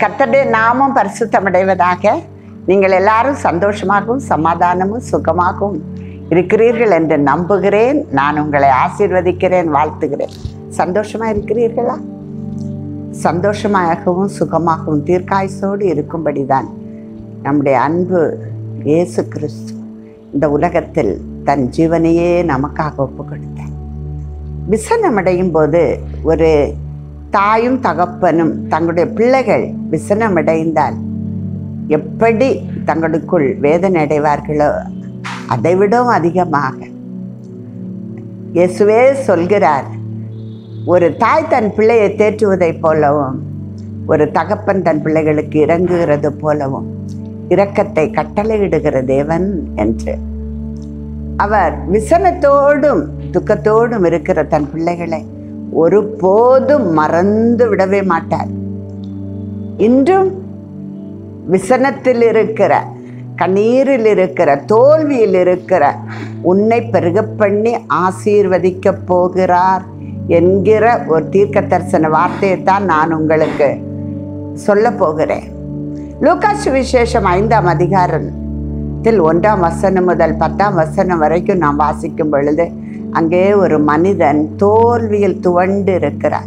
கர்த்தருடைய நாமம் பரிசுத்தமடைவதாக நீங்கள் எல்லாரும் சந்தோஷமாகவும் சமாதானமும் சுகமாகவும் இருக்கிறீர்கள் என்று நம்புகிறேன் நான் உங்களை ஆசீர்வதிக்கிறேன் வாழ்த்துகிறேன் சந்தோஷமா இருக்கிறீர்களா சந்தோஷமாகவும் சுகமாகவும் தீர்க்காயுசோடு இருக்கும்படிதான் நம்முடைய அன்பு இயேசு கிறிஸ்து இந்த உலகத்தில் தன் ஜீவனையே நமக்காக ஒப்பு கொடுத்தார் விசனமடையும் போது ஒரு தாயும் தகப்பனும் தங்களுடைய பிள்ளைகள் விசனமடைந்தால் எப்படி தங்களுக்குள் வேதனை அடைவார்களோ அதைவிடவும் அதிகமாக இயேசுவே சொல்கிறார் ஒரு தாய் தன் பிள்ளையை தேற்றுவதைப் போலவும் ஒரு தகப்பன் தன் பிள்ளைகளுக்கு இறங்குகிறது போலவும் இரக்கத்தை கட்டளையிடுகிற தேவன் என்று அவர் விசனத்தோடும் துக்கத்தோடும் இருக்கிற தன் பிள்ளைகளை ஒருபோதும் மறந்து விடவே மாட்டார் இன்றும் விசனத்தில் இருக்கிற கண்ணீரில் இருக்கிற தோல்வியில் இருக்கிற உன்னை பெருக பண்ணி ஆசீர்வதிக்க போகிறார் என்கிற ஒரு தீர்க்க தரிசன வார்த்தையை தான் நான் உங்களுக்கு சொல்ல போகிறேன் லூகாசு விசேஷம் ஐந்தாம் அதிகாரத்தில் ஒன்றாம் வசனம் முதல் பத்தாம் வசனம் வரைக்கும் நாம் வாசிக்கும் பொழுது அங்கே ஒரு மனிதன் தோல்வியில் துவண்டு இருக்கிறான்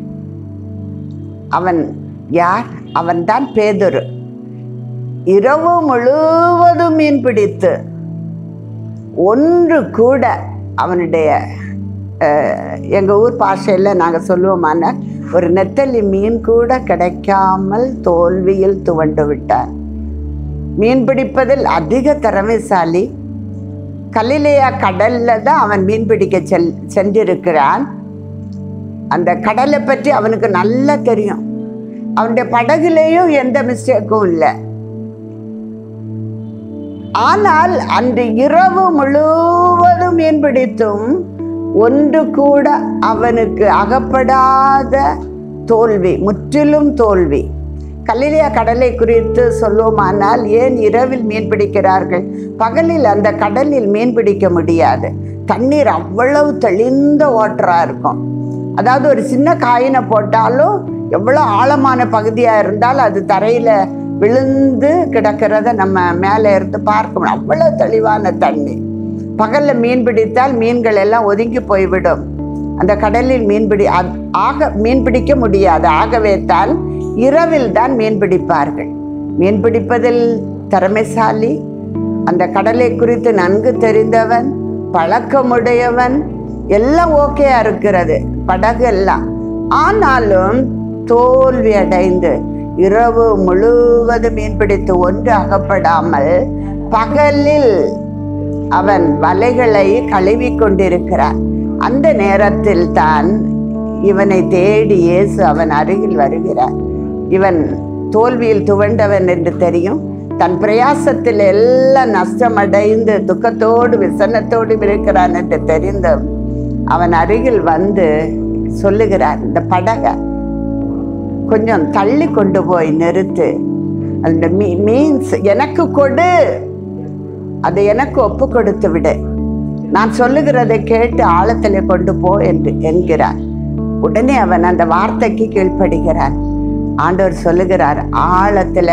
அவன் யார் அவன்தான் பேதுரு இரவு முழுவதும் மீன் பிடித்து ஒன்று கூட அவனுடைய அஹ், எங்க ஊர் பாஷையில் நாங்கள் சொல்லுவோமான ஒரு நெத்தலி மீன் கூட கிடைக்காமல் தோல்வியில் துவண்டு விட்டான் மீன் பிடிப்பதில் அதிக திறமைசாலி கலிலேயா கடல்ல தான் அவன் மீன் பிடிக்க செல் சென்றிருக்கிறான் அந்த கடலை பற்றி அவனுக்கு நல்லா தெரியும் அவனுடைய படகுலேயும் எந்த மிஸ்டேக்கும் இல்லை ஆனால் அன்று இரவு முழுவதும் மீன் பிடித்தும் ஒன்று கூட அவனுக்கு அகப்படாத தோல்வி முற்றிலும் தோல்வி கலிலியா கடலை குறித்து சொல்லுவோமானால் ஏன் இரவில் மீன் பிடிக்கிறார்கள் பகலில் அந்த கடலில் மீன் பிடிக்க முடியாது தண்ணீர் அவ்வளவு தெளிந்த ஓட்டரா இருக்கும் அதாவது ஒரு சின்ன காயினை போட்டாலும் எவ்வளோ ஆழமான பகுதியாக இருந்தாலும் அது தரையில் விழுந்து கிடக்கிறத நம்ம மேலே இருந்து பார்க்க முடியும் அவ்வளோ தெளிவான தண்ணி பகலில் மீன் பிடித்தால் மீன்கள் எல்லாம் ஒதுங்கி போய்விடும் அந்த கடலில் மீன்பிடி அ- ஆக மீன் பிடிக்க முடியாது ஆகவே தான் இரவில் தான் மீன் பிடிப்பார்கள் மீன் பிடிப்பதில் திறமைசாலி அந்த கடலை குறித்து நன்கு தெரிந்தவன் பழக்கமுடையவன் எல்லாம் ஓகேயா இருக்கிறது படகு எல்லாம் ஆனாலும் தோல்வி அடைந்து இரவு முழுவதும் மீன் பிடித்து ஒன்று அகப்படாமல் பகலில் அவன் வலைகளை கழுவி கொண்டிருக்கிறான் அந்த நேரத்தில் தான் இவனை தேடி இயேசு அவன் அருகில் வருகிறார் இவன் தோல்வியில் துவண்டவன் என்று தெரியும் தன் பிரயாசத்தில் எல்லாம் நஷ்டமடைந்து துக்கத்தோடு விசனத்தோடு இருக்கிறான் என்று தெரிந்தும் அவன் அருகில் வந்து சொல்லுகிறார் இந்த படகை கொஞ்சம் தள்ளி கொண்டு போய் நிறுத்து அந்த மீ மீன்ஸ் எனக்கு கொடு அதை எனக்கு ஒப்பு கொடுத்து விடு நான் சொல்லுகிறதை கேட்டு ஆழத்திலே கொண்டு போ என்று என்கிறார் உடனே அவன் அந்த வார்த்தைக்கு கீழ்ப்படுகிறான் ஆண்டவர் சொல்லுகிறார் ஆழத்துல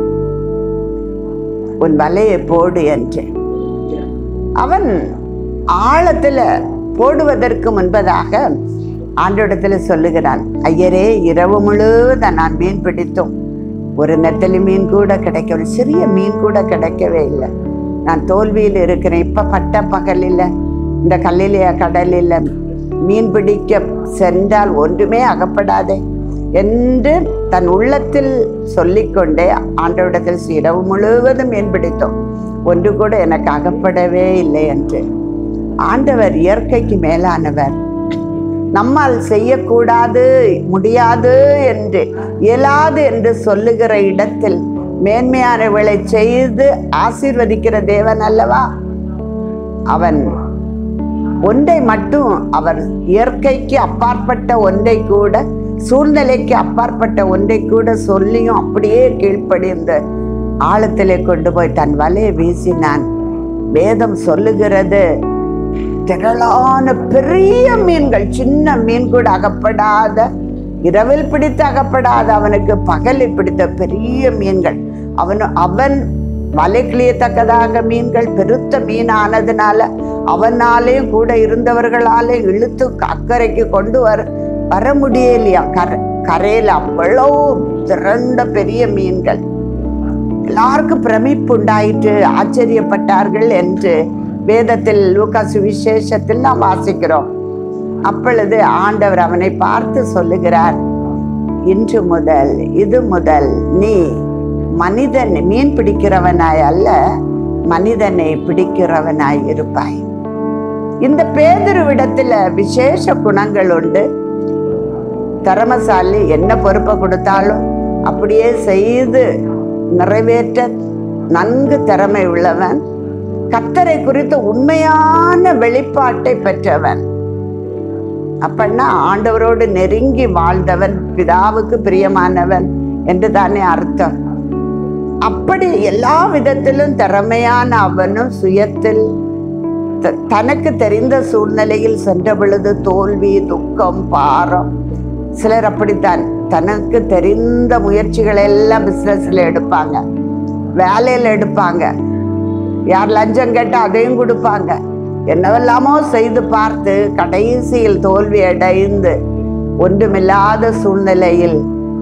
உன் வலையை போடு என்று அவன் ஆழத்துல போடுவதற்கு முன்பதாக ஆண்டோடத்துல சொல்லுகிறான் ஐயரே இரவு முழுவதும் நான் மீன் பிடித்தும் ஒரு நெத்தலி மீன் கூட கிடைக்கவில்லை சிறிய மீன் கூட கிடைக்கவே இல்லை நான் தோல்வியில் இருக்கிறேன் இப்ப பட்ட பகலில் இந்த கல்லிலேய கடலில் மீன் பிடிக்க சென்றால் ஒன்றுமே அகப்படாதே என்று தன் உள்ளத்தில் சொல்லிக்கொண்டே ஆண்டவரிடத்தில் இரவு முழுவதும் மீன் பிடித்தோம் ஒன்று கூட எனக்கு அகப்படவே இல்லை என்று ஆண்டவர் இயற்கைக்கு மேலானவர் நம்மால் செய்யக்கூடாது முடியாது என்று இயலாது என்று சொல்லுகிற இடத்தில் மேன்மையானவளை செய்து ஆசீர்வதிக்கிற தேவன் அல்லவா அவன் ஒன்றை மட்டும் அவர் இயற்கைக்கு அப்பாற்பட்ட ஒன்றை கூட சூழ்நிலைக்கு அப்பாற்பட்ட ஒன்றை கூட சொல்லியும் அப்படியே கீழ்ப்படிந்து ஆழத்திலே கொண்டு போய் தன் வலையை வீசினான் வேதம் சொல்லுகிறது திரளான பெரிய மீன்கள் சின்ன மீன் கூட அகப்படாத இரவில் பிடித்து அகப்படாத அவனுக்கு பகலில் பிடித்த பெரிய மீன்கள் அவன் அவன் வலை கிளியத்தக்கதாக மீன்கள் பெருத்த மீன் ஆனதுனால அவனாலேயும் கூட இருந்தவர்களாலே இழுத்து அக்கறைக்கு கொண்டு வர வர முடியலையா கரை கரையில் அவ்வளவு திரண்ட பெரிய மீன்கள் எல்லாருக்கும் பிரமிப்பு உண்டாயிற்று ஆச்சரியப்பட்டார்கள் என்று வேதத்தில் லூகாசு விசேஷத்தில் நாம் வாசிக்கிறோம் அப்பொழுது ஆண்டவர் அவனை பார்த்து சொல்லுகிறார் இன்று முதல் இது முதல் நீ மனிதன் மீன் பிடிக்கிறவனாய் அல்ல மனிதனை பிடிக்கிறவனாய் இருப்பாய் இந்த பேதுருவிடத்துல விசேஷ குணங்கள் உண்டு திறமசாலி என்ன பொறுப்பை கொடுத்தாலும் அப்படியே செய்து நிறைவேற்ற நன்கு திறமை உள்ளவன் கத்தரை குறித்த உண்மையான வெளிப்பாட்டை பெற்றவன் அப்படின்னா ஆண்டவரோடு நெருங்கி வாழ்ந்தவன் பிதாவுக்கு பிரியமானவன் என்று தானே அர்த்தம் அப்படி எல்லா விதத்திலும் திறமையான அவனும் சுயத்தில் த- தனக்கு தெரிந்த சூழ்நிலையில் சென்ற பொழுது தோல்வி துக்கம் பாரம் சிலர் அப்படித்தான் தனக்கு தெரிந்த முயற்சிகளை எல்லாம் பிசினஸ்ல எடுப்பாங்க வேலையில எடுப்பாங்க யார் லஞ்சம் கேட்டா அதையும் கொடுப்பாங்க என்னவெல்லாமோ செய்து பார்த்து கடைசியில் தோல்வி அடைந்து ஒன்றுமில்லாத சூழ்நிலையில்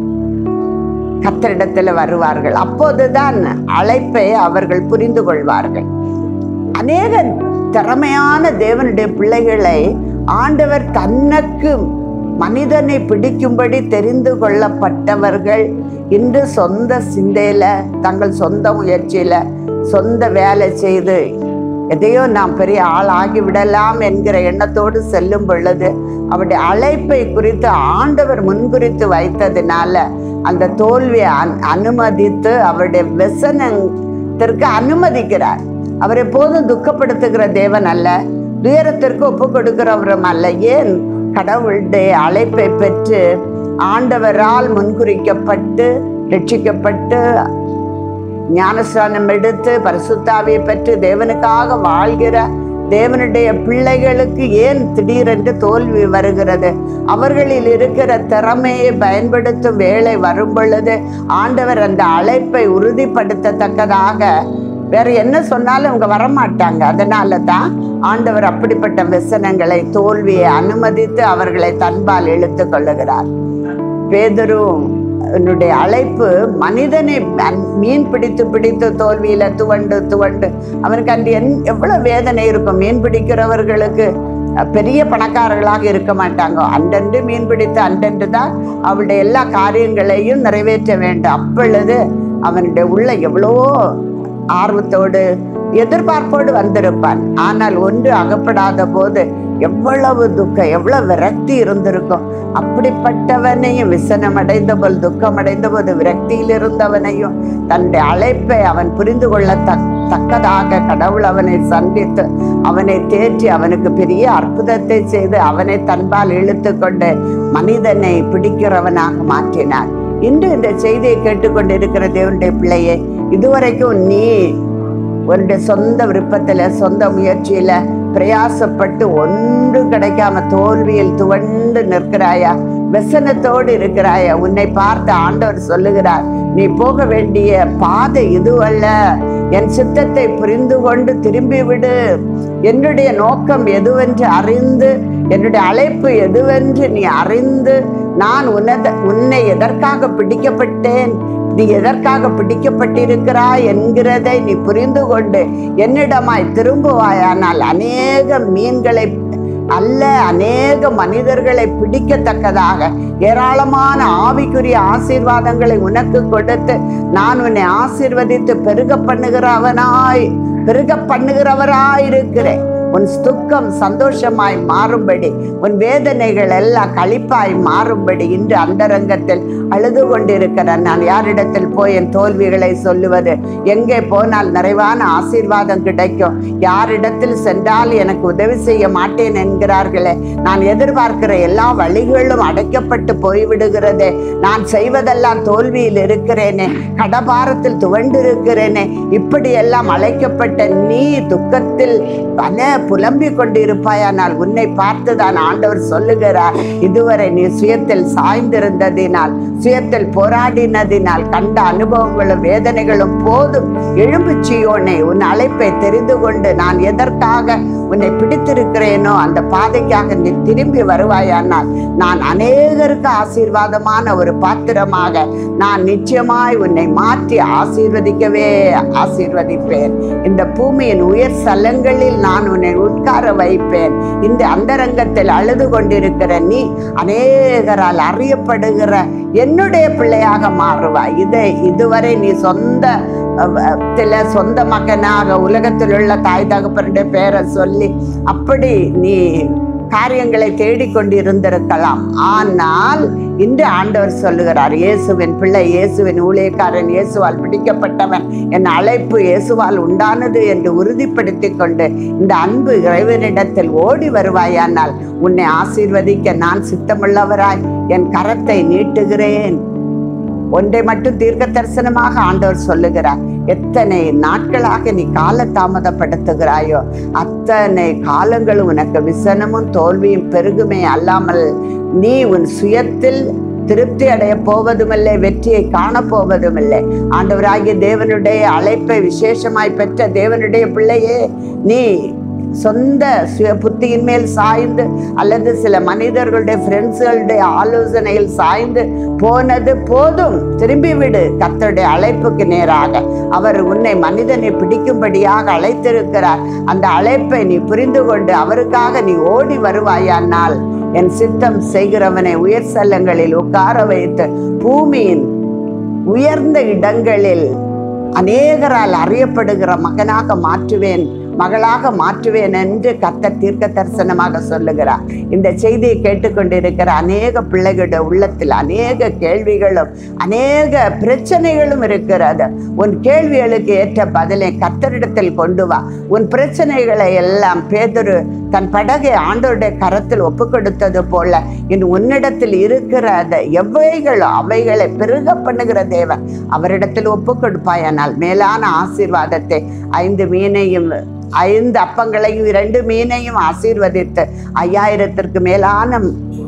கத்தரிடத்துல வருவார்கள் அப்போதுதான் அழைப்பை அவர்கள் புரிந்து கொள்வார்கள் அநேக திறமையான தேவனுடைய பிள்ளைகளை ஆண்டவர் தனக்கு மனிதனை பிடிக்கும்படி தெரிந்து கொள்ளப்பட்டவர்கள் இன்று சொந்த சிந்தையில தங்கள் சொந்த முயற்சியில சொந்த வேலை செய்து எதையோ நாம் பெரிய ஆள் ஆகி விடலாம் என்கிற எண்ணத்தோடு செல்லும் பொழுது அவருடைய அழைப்பை குறித்து ஆண்டவர் முன்குறித்து வைத்ததினால அந்த தோல்வியை அன்- அனுமதித்து அவருடைய व्यसனத்திற்கு அனுமதிக்கிறார் அவர் எப்போதும் துக்கப்படுத்துகிற தேவன் அல்ல துயரத்திற்கு ஒப்பு கொடுக்கிறவரும் அல்ல ஏன் கடவுளுடைய அழைப்பை பெற்று ஆண்டவரால் முன்குறிக்கப்பட்டு ரட்சிக்கப்பட்டு ஞானஸ்தானம் எடுத்து பரிசுத்தாவியை பெற்று தேவனுக்காக வாழ்கிற தேவனுடைய பிள்ளைகளுக்கு ஏன் திடீரென்று தோல்வி வருகிறது அவர்களில் இருக்கிற திறமையை பயன்படுத்தும் வேலை வரும் பொழுது ஆண்டவர் அந்த அழைப்பை உறுதிப்படுத்தத்தக்கதாக வேற என்ன சொன்னாலும் அவங்க வரமாட்டாங்க அதனால தான் ஆண்டவர் அப்படிப்பட்ட விசனங்களை தோல்வியை அனுமதித்து அவர்களை தன்பால் இழுத்து கொள்ளுகிறார் பேதரும் என்னுடைய அழைப்பு மனிதனை மன்- மீன் பிடித்து பிடித்து தோல்வியில துவண்டு துவண்டு அவனுக்கு அன்று என் எவ்வளவு வேதனை இருக்கும் மீன் பிடிக்கிறவர்களுக்கு அஹ், பெரிய பணக்காரர்களாக இருக்க மாட்டாங்க அன்றன்று மீன் பிடித்து அன்றன்று தான் அவளுடைய எல்லா காரியங்களையும் நிறைவேற்ற வேண்டும் அப்பொழுது அவனுடைய உள்ள எவ்வளோ ஆர்வத்தோடு எதிர்பார்ப்போடு வந்திருப்பான் ஆனால் ஒன்று அகப்படாத போது எவ்வளவு துக்கம் எவ்வளவு விரக்தி இருந்திருக்கும் அப்படிப்பட்டவனையும் விசனம் அடைந்த போல் துக்கம் அடைந்த போது விரக்தியில் இருந்தவனையும் தன்னுடைய அழைப்பை அவன் புரிந்து கொள்ள தக்- தக்கதாக கடவுள் அவனை சந்தித்து அவனை தேற்றி அவனுக்கு பெரிய அற்புதத்தை செய்து அவனை தன்பால் இழுத்து கொண்டு மனிதனை பிடிக்கிறவனாக மாற்றினார் இன்று இந்த செய்தியை கேட்டுக்கொண்டிருக்கிற தேவனுடைய பிள்ளையே இதுவரைக்கும் நீ உன்னுடைய சொந்த விருப்பத்துல சொந்த முயற்சியில பிரயாசப்பட்டு ஒன்றும் கிடைக்காம தோல்வியில் துவண்டு நிற்கிறாயா व्यसனத்தோடு இருக்கிறாயா உன்னை பார்த்து ஆண்டவர் சொல்லுகிறார் நீ போக வேண்டிய பாதை இதுவல்ல என் சித்தத்தை புரிந்து கொண்டு திரும்பி விடு என்னுடைய நோக்கம் எதுவென்று அறிந்து என்னுடைய அழைப்பு எதுவென்று நீ அறிந்து நான் உன்னத உன்னை எதற்காக பிடிக்கப்பட்டேன் நீ எதற்காக பிடிக்கப்பட்டிருக்கிறாய் என்கிறதை நீ புரிந்து கொண்டு என்னிடமாய் திரும்புவாயானால் அநேக மீன்களை அல்ல அநேக மனிதர்களை பிடிக்கத்தக்கதாக ஏராளமான ஆவிக்குரிய ஆசீர்வாதங்களை உனக்கு கொடுத்து நான் உன்னை ஆசீர்வதித்து பெருக பண்ணுகிறவனாய் பெருக பண்ணுகிறவராய் இருக்கிறேன் உன் துக்கம் சந்தோஷமாய் மாறும்படி உன் வேதனைகள் எல்லாம் களிப்பாய் மாறும்படி இன்று அந்தரங்கத்தில் அழுது கொண்டிருக்கிற நான் யாரிடத்தில் போய் என் தோல்விகளை சொல்லுவது எங்கே போனால் நிறைவான ஆசீர்வாதம் கிடைக்கும் யாரிடத்தில் சென்றால் எனக்கு உதவி செய்ய மாட்டேன் என்கிறார்களே நான் எதிர்பார்க்கிற எல்லா வழிகளும் அடைக்கப்பட்டு போய்விடுகிறதே நான் செய்வதெல்லாம் தோல்வியில் இருக்கிறேனே கடபாரத்தில் துவண்டிருக்கிறேனே இப்படி எல்லாம் அழைக்கப்பட்ட நீ துக்கத்தில் பல புலம்பிக் கொண்டிருப்பாயானால் உன்னை பார்த்துதான் ஆண்டவர் சொல்லுகிறார் இதுவரை நீ சுயத்தில் சாய்ந்திருந்ததினால் சுயத்தில் போராடினதினால் கண்ட அனுபவங்களும் வேதனைகளும் போதும் எழும்பு சீயோனே உன் அழைப்பை தெரிந்து கொண்டு நான் எதற்காக உன்னை பிடித்திருக்கிறேனோ அந்த பாதைக்காக நீ திரும்பி வருவாயானால் நான் அநேகருக்கு ஆசீர்வாதமான ஒரு பாத்திரமாக நான் நிச்சயமாய் உன்னை மாற்றி ஆசீர்வதிக்கவே ஆசீர்வதிப்பேன் இந்த பூமியின் உயர் சலங்களில் நான் உன்னை உட்கார வைப்பேன் இந்த அந்தரங்கத்தில் அழுது கொண்டிருக்கிற நீ அநேகரால் அறியப்படுகிற என்னுடைய பிள்ளையாக மாறுவாய் இதை இதுவரை நீ சொந்த சில சொந்த மகனாக உலகத்தில் உள்ள தாய் தகப்பனுடைய பேரை சொல்லி அப்படி நீ காரியங்களை தேடிக்கொண்டிருந்திருக்கலாம் ஆனால் இன்று ஆண்டவர் சொல்லுகிறார் இயேசுவின் பிள்ளை இயேசுவின் ஊழியக்காரன் இயேசுவால் பிடிக்கப்பட்டவன் என் அழைப்பு இயேசுவால் உண்டானது என்று உறுதிப்படுத்தி கொண்டு இந்த அன்பு இறைவனிடத்தில் ஓடி வருவாயானால் உன்னை ஆசீர்வதிக்க நான் சித்தமுள்ளவராய் என் கரத்தை நீட்டுகிறேன் ஒன்றை மட்டும் தீர்க்க தரிசனமாக ஆண்டவர் சொல்லுகிறார் எத்தனை நாட்களாக நீ கால தாமதப்படுத்துகிறாயோ அத்தனை காலங்களும் உனக்கு விசனமும் தோல்வியும் பெருகுமே அல்லாமல் நீ உன் சுயத்தில் திருப்தி அடைய போவதுமில்லை வெற்றியை காண போவதுமில்லை ஆண்டவராகிய தேவனுடைய அழைப்பை விசேஷமாய் பெற்ற தேவனுடைய பிள்ளையே நீ சொந்த சுய புத்தியின் மேல் சாய்ந்து அல்லது சில மனிதர்களுடைய ஃப்ரெண்ட்ஸுகளுடைய ஆலோசனையில் சாய்ந்து போனது போதும் திரும்பி விடு கர்த்தருடைய அழைப்புக்கு நேராக அவர் உன்னை மனிதனை பிடிக்கும்படியாக அழைத்திருக்கிறார் அந்த அழைப்பை நீ புரிந்து கொண்டு அவருக்காக நீ ஓடி வருவாயானால் என் சித்தம் செய்கிறவனை உயர் சல்லங்களில் உட்கார வைத்து பூமியின் உயர்ந்த இடங்களில் அநேகரால் அறியப்படுகிற மகனாக மாற்றுவேன் மகளாக மாற்றுவேன் என்று கத்த தீர்க்க தரிசனமாக சொல்லுகிறார் இந்த செய்தியை கேட்டுக்கொண்டிருக்கிற அநேக பிள்ளைகளுடைய உள்ளத்தில் அநேக கேள்விகளும் அநேக பிரச்சனைகளும் இருக்கிறது உன் கேள்விகளுக்கு ஏற்ற பதிலை கத்தரிடத்தில் கொண்டு வா உன் பிரச்சனைகளை எல்லாம் பேதுரு தன் படகை ஆண்டோருடைய கரத்தில் ஒப்பு கொடுத்தது போல இன் உன்னிடத்தில் இருக்கிற அந்த எவைகளோ அவைகளை பெருக பண்ணுகிற தேவன் அவரிடத்தில் ஒப்பு கொடுப்பாயானால் மேலான ஆசீர்வாதத்தை ஐந்து மீனையும் ஐந்து அப்பங்களையும் இரண்டு மீனையும் ஆசீர்வதித்து ஐயாயிரத்திற்கு மேலான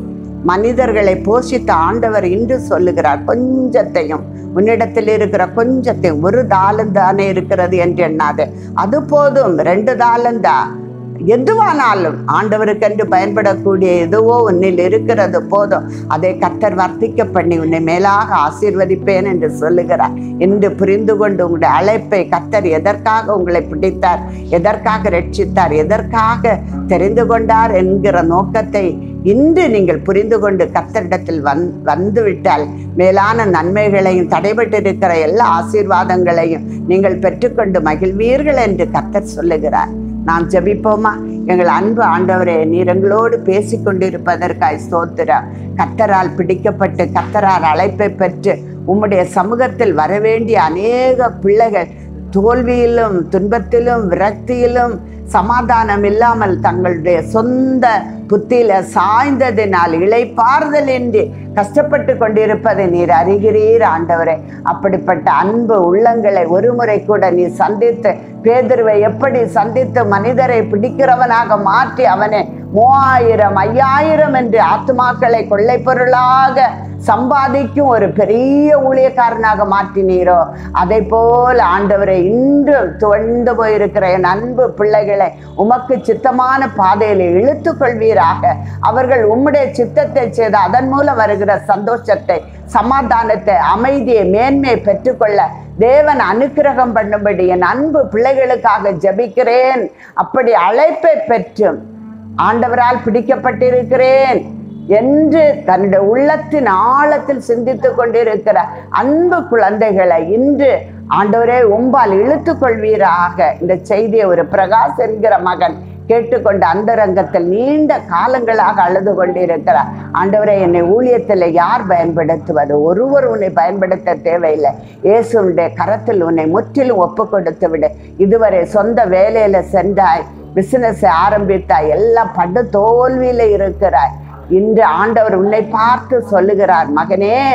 மனிதர்களை போஷித்த ஆண்டவர் இன்று சொல்லுகிறார் கொஞ்சத்தையும் உன்னிடத்தில் இருக்கிற கொஞ்சத்தையும் ஒரு தாளம் தானே இருக்கிறது என்று எண்ணாது அது போதும் ரெண்டு தாளந்தா எதுவானாலும் ஆண்டவருக்கென்று பயன்படக்கூடிய எதுவோ உன்னில் இருக்கிறது போதும் அதை கத்தர் வர்த்திக்க பண்ணி உன்னை மேலாக ஆசீர்வதிப்பேன் என்று சொல்லுகிறார் என்று புரிந்து கொண்டு உங்களுடைய அழைப்பை கத்தர் எதற்காக உங்களை பிடித்தார் எதற்காக ரட்சித்தார் எதற்காக தெரிந்து கொண்டார் என்கிற நோக்கத்தை இன்று நீங்கள் புரிந்து கொண்டு கத்தரிடத்தில் வந் வந்துவிட்டால் மேலான நன்மைகளையும் தடைபட்டிருக்கிற எல்லா ஆசீர்வாதங்களையும் நீங்கள் பெற்றுக்கொண்டு மகிழ்வீர்கள் என்று கத்தர் சொல்லுகிறார் நாம் ஜெபிப்போமா எங்கள் அன்பு ஆண்டவரே நீர் எங்களோடு பேசிக் கொண்டிருப்பதற்காய் ஸ்தோத்திரம் கத்தரால் பிடிக்கப்பட்டு கத்தரால் அழைப்பை பெற்று உம்முடைய சமூகத்தில் வரவேண்டிய அநேக பிள்ளைகள் தோல்வியிலும் துன்பத்திலும் விரக்தியிலும் சமாதானம் இல்லாமல் தங்களுடைய சொந்த புத்தியில சாய்ந்ததினால் இளைப்பாறுதலின்றி கஷ்டப்பட்டு கொண்டிருப்பதை நீர் அறிகிறீர் ஆண்டவரே அப்படிப்பட்ட அன்பு உள்ளங்களை ஒருமுறை கூட நீ சந்தித்து பேதுருவை எப்படி சந்தித்து மனிதரை பிடிக்கிறவனாக மாற்றி அவனை மூவாயிரம் ஐயாயிரம் என்று ஆத்மாக்களை கொள்ளை பொருளாக சம்பாதிக்கும் ஒரு பெரிய ஊழியக்காரனாக மாற்றினீரோ அதை போல ஆண்டவரை இன்று துவண்டு போயிருக்கிற என் அன்பு பிள்ளைகளை உமக்கு சித்தமான பாதையில் இழுத்து கொள்வீராக அவர்கள் உம்முடைய சித்தத்தை செய்து அதன் மூலம் வருகிற சந்தோஷத்தை சமாதானத்தை அமைதியை மேன்மையை பெற்றுக்கொள்ள தேவன் அனுக்கிரகம் பண்ணும்படி என் அன்பு பிள்ளைகளுக்காக ஜெபிக்கிறேன் அப்படி அழைப்பை பெற்றும் ஆண்டவரால் பிடிக்கப்பட்டிருக்கிறேன் என்று தன்னுடைய உள்ளத்தின் ஆழத்தில் சிந்தித்துக் கொண்டிருக்கிற அன்பு குழந்தைகளை இன்று ஆண்டவரே உம்பால் இழுத்து கொள்வீராக இந்த செய்தியை ஒரு பிரகாஷ் என்கிற மகன் கேட்டுக்கொண்ட அந்தரங்கத்தில் நீண்ட காலங்களாக அழுது கொண்டிருக்கிறார் ஆண்டவரே என்னை ஊழியத்தில் யார் பயன்படுத்துவது ஒருவர் உன்னை பயன்படுத்த தேவையில்லை இயேசுடைய கரத்தில் உன்னை முற்றிலும் ஒப்பு கொடுத்து விடு இதுவரை சொந்த வேலையில சென்றாய் பிசினஸ் ஆரம்பித்தாய் எல்லாம் படு தோல்வியில இருக்கிறாய் இன்று ஆண்டவர் உன்னை பார்த்து சொல்லுகிறார் மகனே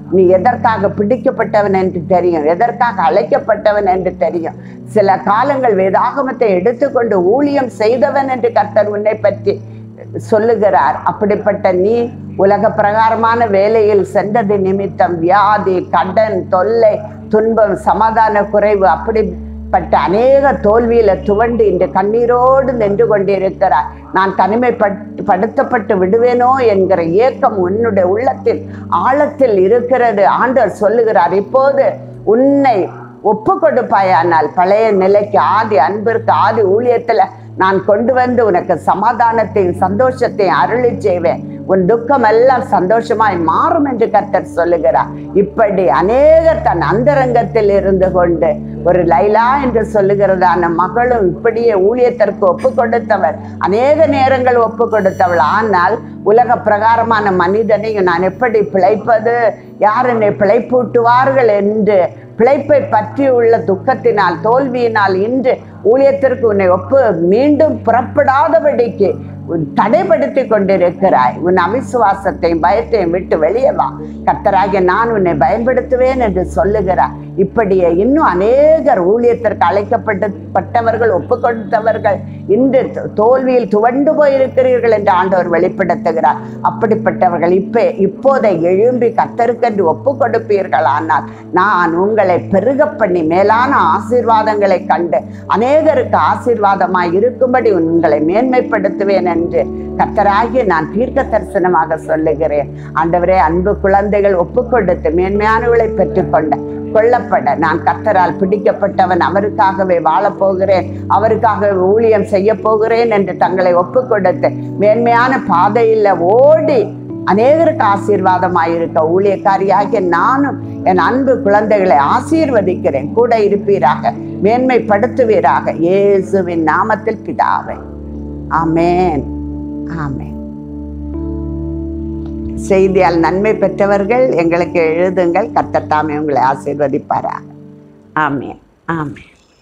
நீ எதற்காக பிடிக்கப்பட்டவன் என்று தெரியும் எதற்காக அழைக்கப்பட்டவன் என்று தெரியும் சில காலங்கள் வேதாகமத்தை எடுத்துக்கொண்டு ஊழியம் செய்தவன் என்று கர்த்தர் உன்னை பற்றி சொல்லுகிறார் அப்படிப்பட்ட நீ உலக பிரகாரமான வேலையில் சென்றது நிமித்தம் வியாதி கடன் தொல்லை துன்பம் சமாதான குறைவு அப்படிப்பட்ட அநேக தோல்வியில துவண்டு இன்று கண்ணீரோடு நின்று கொண்டிருக்கிறார் நான் தனிமைப்பட்டு படுத்தப்பட்டு விடுவேனோ என்கிற ஏக்கம் உன்னுடைய உள்ளத்தில் ஆழத்தில் இருக்கிறது ஆண்டவர் சொல்லுகிறார் இப்போது உன்னை ஒப்பு கொடுப்பாயானால் பழைய நிலைக்கு ஆதி அன்பிற்கு ஆதி ஊழியத்துல நான் கொண்டு வந்து உனக்கு சமாதானத்தையும் சந்தோஷத்தையும் அருளி செய்வேன் உன் துக்கம் எல்லாம் சந்தோஷமாய் மாறும் என்று கர்த்தர் சொல்லுகிறார் இப்படி அநேகர் தன் அந்தரங்கத்தில் இருந்து கொண்டு ஒரு லைலா என்று சொல்லுகிறதான மகளும் இப்படியே ஊழியத்திற்கு ஒப்பு கொடுத்தவர் அநேக நேரங்கள் ஒப்பு கொடுத்தவள் ஆனால் உலக பிரகாரமான மனிதனையும் நான் எப்படி பிழைப்பது யார் என்னை பிழைப்பூட்டுவார்கள் என்று பிழைப்பை பற்றியுள்ள துக்கத்தினால் தோல்வியினால் இன்று ஊழியத்திற்கு உன்னை ஒப்பு மீண்டும் புறப்படாதபடிக்கு உன் தடைப்படுத்தி கொண்டிருக்கிறாய் உன் அவிசுவாசத்தையும் பயத்தையும் விட்டு வெளியே வா கர்த்தராகிய நான் உன்னை பயன்படுத்துவேன் என்று சொல்லுகிறார் இப்படியே இன்னும் அநேகர் ஊழியத்திற்கு அழைக்கப்பட்டவர்கள் ஒப்பு கொடுத்தவர்கள் இன்று தோல்வியில் துவண்டு போயிருக்கிறீர்கள் என்று ஆண்டவர் வெளிப்படுத்துகிறார் அப்படிப்பட்டவர்கள் இப்ப இப்போதை எழும்பி கத்தருக்கென்று ஒப்பு கொடுப்பீர்கள் ஆனால் நான் உங்களை பெருக பண்ணி மேலான ஆசீர்வாதங்களை கண்டு அநேகருக்கு ஆசீர்வாதமாய் இருக்கும்படி உங்களை மேன்மைப்படுத்துவேன் என்று கத்தராகி நான் தீர்க்க தரிசனமாக சொல்லுகிறேன் ஆண்டவரே அன்பு குழந்தைகள் ஒப்பு கொடுத்து மேன்மையானவளை பெற்றுக்கொண்ட கொல்லப்பட நான் கத்தரால் பிடிக்கப்பட்டவன் அவருக்காகவே வாழப் போகிறேன் அவருக்காக ஊழியம் செய்ய போகிறேன் என்று தங்களை ஒப்பு கொடுத்து மேன்மையான பாதையில் ஓடி அநேகருக்கு ஆசீர்வாதமாயிருக்க ஊழியக்காரியாகிய நானும் என் அன்பு குழந்தைகளை ஆசீர்வதிக்கிறேன் கூட இருப்பீராக மேன்மைப்படுத்துவீராக இயேசுவின் நாமத்தில் பிதாவை ஆமேன் ஆமேன் செய்தியால் நன்மை பெற்றவர்கள் எங்களுக்கு எழுதுங்கள் கர்த்தர் தாமே உங்களை ஆசீர்வதிப்பாராக ஆமேன் ஆமேன்